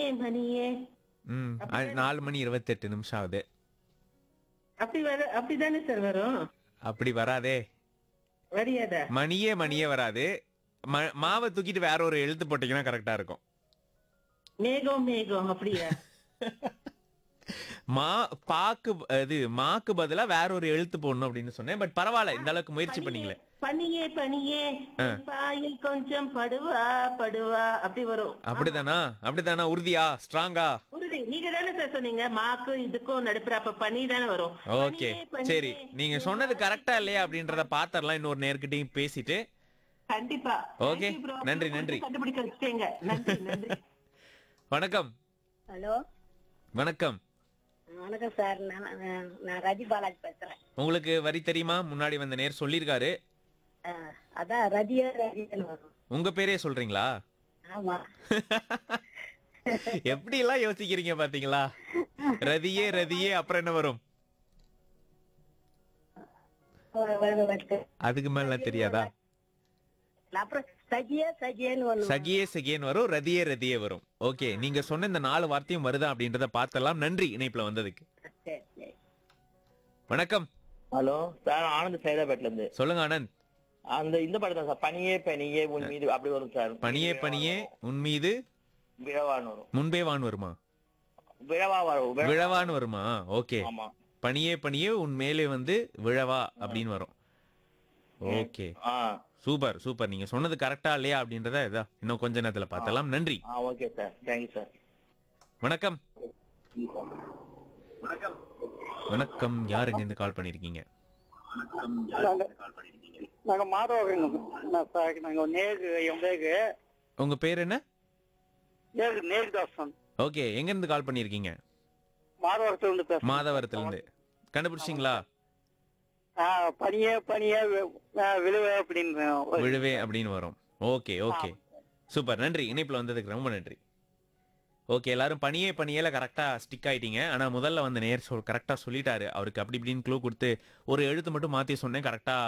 மணியே ம் அது நாலு மணி இருபத்தெட்டு நிமிஷம் ஆகுது அப்படி வர அப்படிதானே சார் வரும் அப்படி வராதே வரியாதா மணியே மணியே வராது ம- மாவை தூக்கிட்டு வேற ஒரு எழுத்து போட்டீங்கன்னா கரெக்டா இருக்கும் மேகம் மேகம் அப்படியா மா பாக்கு இது மாக்கு பதிலா வேற ஒரு எழுத்து போடணும் அப்படின்னு சொன்னேன் பட் பரவாயில்ல இந்த அளவுக்கு முயற்சி பண்ணீங்களே பனியே பனியே பாயில் கொஞ்சம் படுவா படுவா அப்படி வரும் அப்படிதானா அப்படிதானா உறுதியா ஸ்ட்ராங்கா உறுதி நீங்க தானே சார் சொன்னீங்க மாக்கு இதுக்கும் நடுப்புற அப்ப பனி தானே வரும் ஓகே பனியே, பனியே. சரி நீங்க சொன்னது கரெக்டா இல்லையா அப்படின்றத பாத்திரலாம் இன்னொரு நேர்கிட்டயும் பேசிட்டு கண்டிப்பா Okay. Thank you bro. நன்றி, நன்றி. கண்டுபிடிக்க வச்சுட்டீங்க நன்றி நன்றி வணக்கம் ஹலோ வணக்கம் வணக்கம் சார் நான் நான்- நான் ரஜி பாலாஜி பேசுறேன் உங்களுக்கு வரி தெரியுமா முன்னாடி வந்த நேர் சொல்லியிருக்காரு ஆ, அதான் ரஜியா ரஜியன் வரும் உங்க பேரே சொல்றீங்களா ஆமா எப்படி எல்லாம் யோசிக்கிறீங்க பாத்தீங்களா ரதியே ரதியே அப்புறம் என்ன வரும் ஒரு- ஒரு- ஒரு- அதுக்கு மேல தெரியாதா அப்புறம் சஜியா சஜியன்னு ஒண்ணு சகியே சகியன் வரும் ரதியே ரதியே வரும் ஓகே நீங்க சொன்ன இந்த நாலு வார்த்தையும் வருதா அப்படின்றத பார்த்தலாம் நன்றி இணைப்புல வந்ததுக்கு சரி சரி வணக்கம் ஹலோ சார் ஆனந்த் சைதாபேட்ல இருந்து சொல்லுங்க ஆனந்த் அந்த இந்த படம் தான் சார் பனியே பனியே உன் மீது அப்படி வரும் சார் பனியே பனியே உன் மீது விழவான்னு வரும் முன்பே வான் வருமா விழவா வரும் விழ- விழவான்னு வருமா ஓகே ஆமா பனியே பனியே உன் மேலே வந்து விழவா அப்படின்னு வரும் ஓகே ஆ சூப்பர் சூப்பர் நீங்க சொன்னது கரெக்டா இல்லையா அப்படின்றத இதா இன்னும் கொஞ்ச நேரத்துல பார்த்தலாம் நன்றி ஆ ஓகே சார் தேங்க்யூ சார் வணக்கம் வணக்கம் யார் எங்க இருந்து கால் பண்ணிருக்கீங்க நாங்க மாதவங்க சார் நாங்க நேரு என் பேரு உங்க பேர் என்ன நேரு நேருதாசன் ஓகே எங்க இருந்து கால் பண்ணிருக்கீங்க மாதவரத்துல இருந்து பேசுறேன் மாதவரத்துல இருந்து கண்டுபிடிச்சிங்களா ஆ, பனியே பனியே வி- ஆ, விழுவே அப்படின்னு ஒரு- விழுவே அப்படின்னு வரும் ஓகே ஓகே சூப்பர் நன்றி இணைப்புல வந்ததுக்கு ரொம்ப நன்றி ஓகே எல்லாரும் பனியே பனியேல கரெக்டா ஸ்டிக் ஆயிட்டீங்க ஆனா முதல்ல வந்து நேர் சொல் கரெக்டா சொல்லிட்டாரு அவருக்கு அப்படி இப்படின்னு க்ளூ கொடுத்து ஒரு எழுத்து மட்டும் மாத்தி சொன்னேன் கரெக்டா